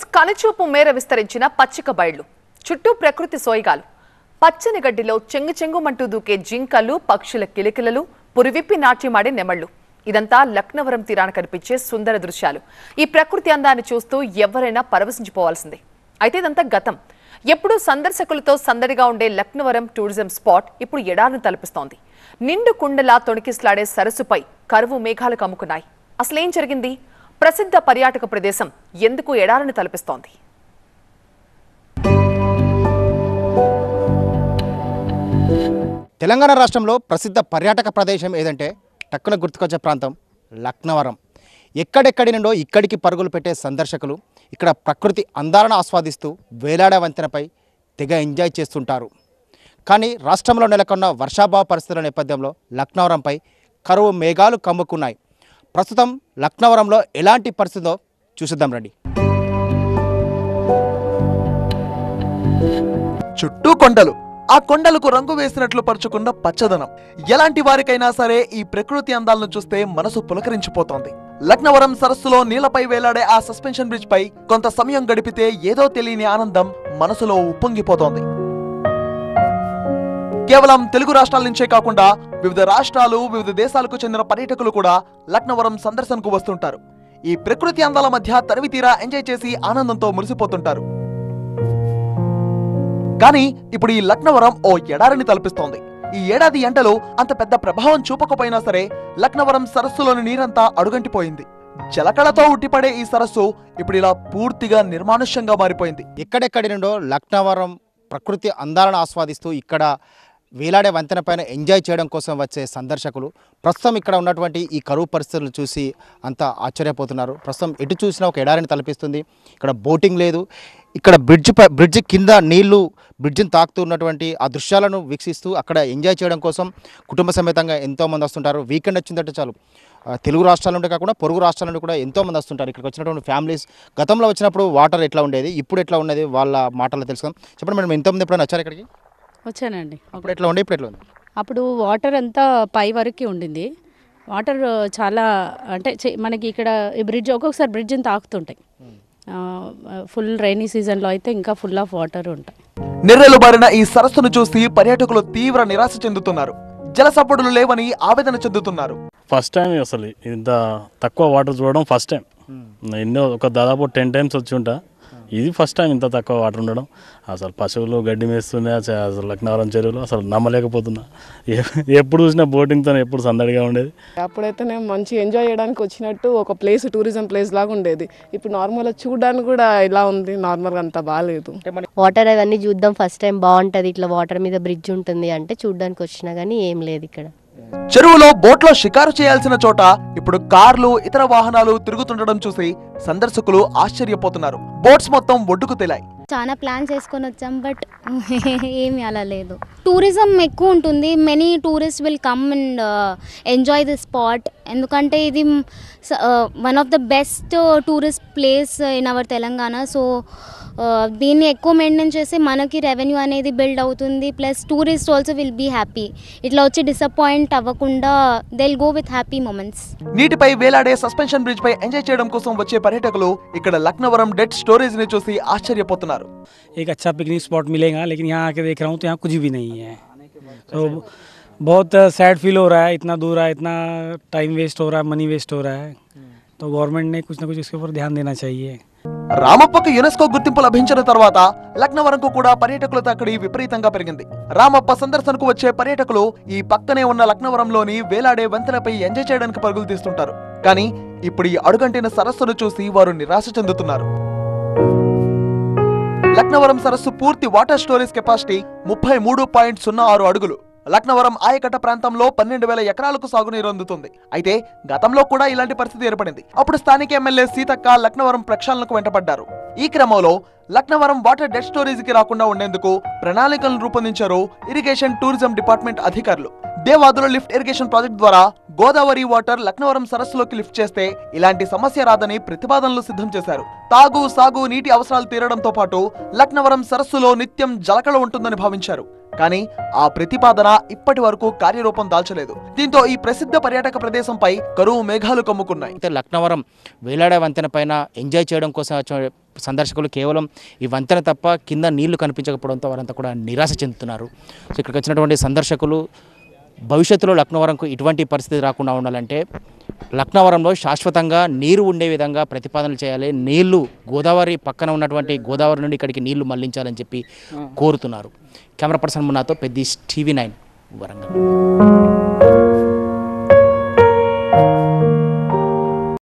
కనుచూపు మేర విస్తరించిన పచ్చిక బయళ్లు చుట్టూ ప్రకృతి సోయగాలు పచ్చని గడ్డిలో చెంగు చెంగుమంటూ దూకే జింకలు పక్షుల కిలకిలలు పురివిప్పి నాట్యమాడే నెమళ్లు ఇదంతా లక్నవరం తీరాన కనిపించే సుందర దృశ్యాలు ఈ ప్రకృతి అందాన్ని చూస్తూ ఎవరైనా పరవశించిపోవాల్సిందే అయితే ఇదంతా గతం ఎప్పుడూ సందర్శకులతో సందడిగా ఉండే లక్నవరం టూరిజం స్పాట్ ఇప్పుడు ఎడారిని తలపిస్తోంది నిండు కుండలా తొణికిస్లాడే సరస్సుపై కరువు మేఘాలు కమ్ముకున్నాయి అసలేం జరిగింది ప్రసిద్ధ పర్యాటక ప్రదేశం ఎందుకు ఎడారిని తలపిస్తోంది తెలంగాణ రాష్ట్రంలో ప్రసిద్ధ పర్యాటక ప్రదేశం ఏదంటే టక్కున గుర్తుకొచ్చే ప్రాంతం లక్నవరం ఎక్కడెక్కడి నుండో ఇక్కడికి పరుగులు పెట్టే సందర్శకులు ఇక్కడ ప్రకృతి అందాలను ఆస్వాదిస్తూ వేలాడే వంతెనపై తెగ ఎంజాయ్ చేస్తుంటారు కానీ రాష్ట్రంలో నెలకొన్న వర్షాభావ పరిస్థితుల నేపథ్యంలో లక్నవరంపై కరువు మేఘాలు కమ్ముకున్నాయి ప్రస్తుతం లక్నవరంలో ఎలాంటి పరిస్థితో చూసిద్దాం రండి చుట్టూ కొండలు ఆ కొండలకు రంగు వేసినట్లు పరుచుకున్న పచ్చదనం ఎలాంటి వారికైనా సరే ఈ ప్రకృతి అందాలను చూస్తే మనసు పులకరించిపోతోంది లక్నవరం సరస్సులో నీళ్లపై వేలాడే ఆ సస్పెన్షన్ బ్రిడ్జ్ పై కొంత సమయం గడిపితే ఏదో తెలియని ఆనందం మనసులో ఉప్పొంగిపోతోంది కేవలం తెలుగు రాష్ట్రాల నుంచే కాకుండా వివిధ రాష్ట్రాలు వివిధ దేశాలకు చెందిన పర్యాటకులు కూడా లక్నవరం సందర్శనకు వస్తుంటారు ఈ ప్రకృతి అందాల మధ్య తరివి తీరా ఎంజాయ్ చేసి ఆనందంతో మురిసిపోతుంటారు కానీ ఇప్పుడు ఈ లక్నవరం ఓ ఎడారిని తలపిస్తోంది ఈ ఏడాది ఎండలు అంత పెద్ద ప్రభావం చూపకపోయినా సరే లక్నవరం సరస్సులోని నీరంతా అడుగంటిపోయింది జలకళతో ఉట్టిపడే ఈ సరస్సు ఇప్పుడు ఇలా పూర్తిగా నిర్మానుష్యంగా మారిపోయింది ఎక్కడెక్కడి నుండో లక్నవరం ప్రకృతి అందాలను ఆస్వాదిస్తూ ఇక్కడ వేలాడే వంతెన పైన ఎంజాయ్ చేయడం కోసం వచ్చే సందర్శకులు ప్రస్తుతం ఇక్కడ ఉన్నటువంటి ఈ కరువు పరిస్థితులు చూసి అంత ఆశ్చర్యపోతున్నారు ప్రస్తుతం ఎటు చూసినా ఒక ఎడారిని తలపిస్తుంది ఇక్కడ బోటింగ్ లేదు ఇక్కడ బ్రిడ్జ్ పై బ్రిడ్జ్ కింద నీళ్లు బ్రిడ్జిని తాకుతూ ఉన్నటువంటి ఆ దృశ్యాలను వీక్షిస్తూ అక్కడ ఎంజాయ్ చేయడం కోసం కుటుంబ సమేతంగా ఎంతోమంది వస్తుంటారు వీకెండ్ వచ్చిందంటే చాలు ఆ, తెలుగు రాష్ట్రాల నుండి కాకుండా పొరుగు రాష్ట్రాల నుండి కూడా ఎంతో మంది వస్తుంటారు ఇక్కడికి వచ్చినటువంటి ఫ్యామిలీస్ గతంలో వచ్చినప్పుడు వాటర్ ఎట్లా ఉండేది ఇప్పుడు ఎట్లా ఉండేది వాళ్ళ మాటల్లో తెలుసుకుందాం చెప్పండి మేడం ఎంతమంది ఎప్పుడైనా వచ్చారు ఇక్కడికి వచ్చానండి అప్పుడు ఎట్లా ఉండే ఇప్పుడు ఎట్లా ఉంది అప్పుడు వాటర్ అంతా పై వరకు ఉండింది వాటర్ చాలా అంటే చె- మనకి ఇక్కడ ఈ బ్రిడ్జ్ ఒక్కొక్కసారి బ్రిడ్జ్ని తాకుతుంటాయి ఫుల్ రైనీ సీజన్లో అయితే ఇంకా ఫుల్ ఆఫ్ వాటర్ ఉంటాయి నిర్రెలు బారిన ఈ సరస్సును చూసి పర్యాటకులు తీవ్ర నిరాశ చెందుతున్నారు జల సపోర్టులు లేవని ఆవేదన చెందుతున్నారు ఫస్ట్ టైం అసలు ఇంత తక్కువ వాటర్ చూడడం ఫస్ట్ టైం ఎన్నో ఒక దాదాపు టెన్ టైమ్స్ వచ్చి ఉంటా ఇది ఫస్ట్ టైం ఇంత తక్కువ వాటర్ ఉండడం అసలు పశువులు గడ్డి మేస్తున్నాయి అసలు అసలు లక్నవరం చెరువులు అసలు నమ్మలేకపోతున్నా ఎ- ఎప్పుడు చూసినా బోటింగ్తో ఎప్పుడు సందడిగా ఉండేది అప్పుడైతే నేను మంచి ఎంజాయ్ చేయడానికి వచ్చినట్టు ఒక ప్లేస్ టూరిజం ప్లేస్ లాగా ఉండేది ఇప్పుడు నార్మల్గా చూడడానికి కూడా ఇలా ఉంది నార్మల్గా అంత బాగాలేదు వాటర్ అవన్నీ చూద్దాం ఫస్ట్ టైం బాగుంటుంది ఇట్లా వాటర్ మీద బ్రిడ్జ్ ఉంటుంది అంటే చూడడానికి వచ్చినా కానీ ఏం లేదు ఇక్కడ చెరువులో బోట్లో షికారు చేయాల్సిన చోట ఇప్పుడు కార్లు ఇతర వాహనాలు తిరుగుతుండడం చూసి సందర్శకులు ఆశ్చర్యపోతున్నారు బోట్స్ మొత్తం ఒడ్డుకు తెలాయి చాలా ప్లాన్స్ వేసుకొని వచ్చాం బట్ ఏమి అలా లేదు టూరిజం ఎక్కువ ఉంటుంది many tourist will come and enjoy the spot ఎందుకంటే ఇది one of the best tourist place in our Telangana so దీన్ని ఎక్కువ మెయింటైన్ చేస్తే మనకి రెవెన్యూ అనేది బిల్డ్ అవుతుంది plus tourist also will be happy ఇట్లా వచ్చి డిసప్పాయింట్ అవ్వకుండా they'll go with happy moments నీటిపై వేలాడే సస్పెన్షన్ బ్రిడ్జ్ పై ఎంజాయ్ చేయడం కోసం వచ్చే పర్యాటకులు ఇక్కడ లక్నవరం డెడ్ స్టోరేజ్ ని చూసి ఆశ్చర్యపోతున్నారు एक अच्छा पिकनिक स्पॉट मिलेगा लेकिन यहाँ आके देख रहा हूँ तो यहाँ कुछ भी नहीं है तो बहुत सैड फील हो रहा है इतना दूर है इतना टाइम वेस्ट हो रहा है मनी वेस्ट हो रहा है तो गवर्नमेंट ने कुछ ना कुछ इसके ऊपर ध्यान देना चाहिए రామప్పకు యునెస్కో గుర్తింపు లభించిన తర్వాత లక్నవరంకు కూడా పర్యాటకుల తాకిడి విపరీతంగా పెరిగింది రామప్ప సందర్శనకు వచ్చే పర్యాటకులు ఈ పక్కనే ఉన్న లక్నవరంలోని వేలాడే వంతెనపై ఎంజాయ్ చేయడానికి పరుగులు తీస్తుంటారు కానీ ఇప్పుడు ఈ అడుగంటిన సరస్సును చూసి వారు నిరాశ చెందుతున్నారు లక్నవరం సరస్సు పూర్తి వాటర్ స్టోరేజ్ కెపాసిటీ ముప్పై మూడు పాయింట్ సున్నా ఆరు అడుగులు లక్నవరం ఆయకట్ట ప్రాంతంలో పన్నెండు వేల ఎకరాలకు సాగునీరు అందుతుంది అయితే గతంలో కూడా ఇలాంటి పరిస్థితి ఏర్పడింది అప్పుడు స్థానిక ఎమ్మెల్యే సీతక్క లక్నవరం ప్రక్షాళనకు వెంటపడ్డారు ఈ క్రమంలో లక్నవరం వాటర్ డెడ్ స్టోరేజ్ కి రాకుండా ఉండేందుకు ప్రణాళికలను రూపొందించారు ఇరిగేషన్ టూరిజం డిపార్ట్మెంట్ అధికారులు దేవాదుల లిఫ్ట్ ఇరిగేషన్ ప్రాజెక్ట్ ద్వారా గోదావరి వాటర్ లక్నవరం సరస్సులోకి లిఫ్ట్ చేస్తే ఇలాంటి సమస్య రాదని ప్రతిపాదనలు సిద్ధం చేశారు తాగు సాగు నీటి అవసరాలు తీరడంతో పాటు లక్నవరం సరస్సులో నిత్యం జలకళ ఉంటుందని భావించారు కానీ ఆ ప్రతిపాదన ఇప్పటి వరకు కార్యరూపం దాల్చలేదు దీంతో ఈ ప్రసిద్ధ పర్యాటక ప్రదేశంపై కరువు మేఘాలు కమ్ముకున్నాయి అయితే లక్నవరం వేలాడే వంతెన పైన ఎంజాయ్ చేయడం కోసం వచ్చే సందర్శకులు కేవలం ఈ వంతెన తప్ప కింద నీళ్లు కనిపించకపోవడంతో వారంతా కూడా నిరాశ చెందుతున్నారు సో ఇక్కడికి వచ్చినటువంటి సందర్శకులు భవిష్యత్తులో లక్నవరంకు ఇటువంటి పరిస్థితి రాకుండా ఉండాలంటే లక్నవరంలో శాశ్వతంగా నీరు ఉండే విధంగా ప్రతిపాదనలు చేయాలి నీళ్లు గోదావరి పక్కన ఉన్నటువంటి గోదావరి నుండి ఇక్కడికి నీళ్లు మళ్లించాలని చెప్పి కోరుతున్నారు కెమెరా పర్సన్ మున్నాతో పెద్ద టీవీ నైన్ వరంగల్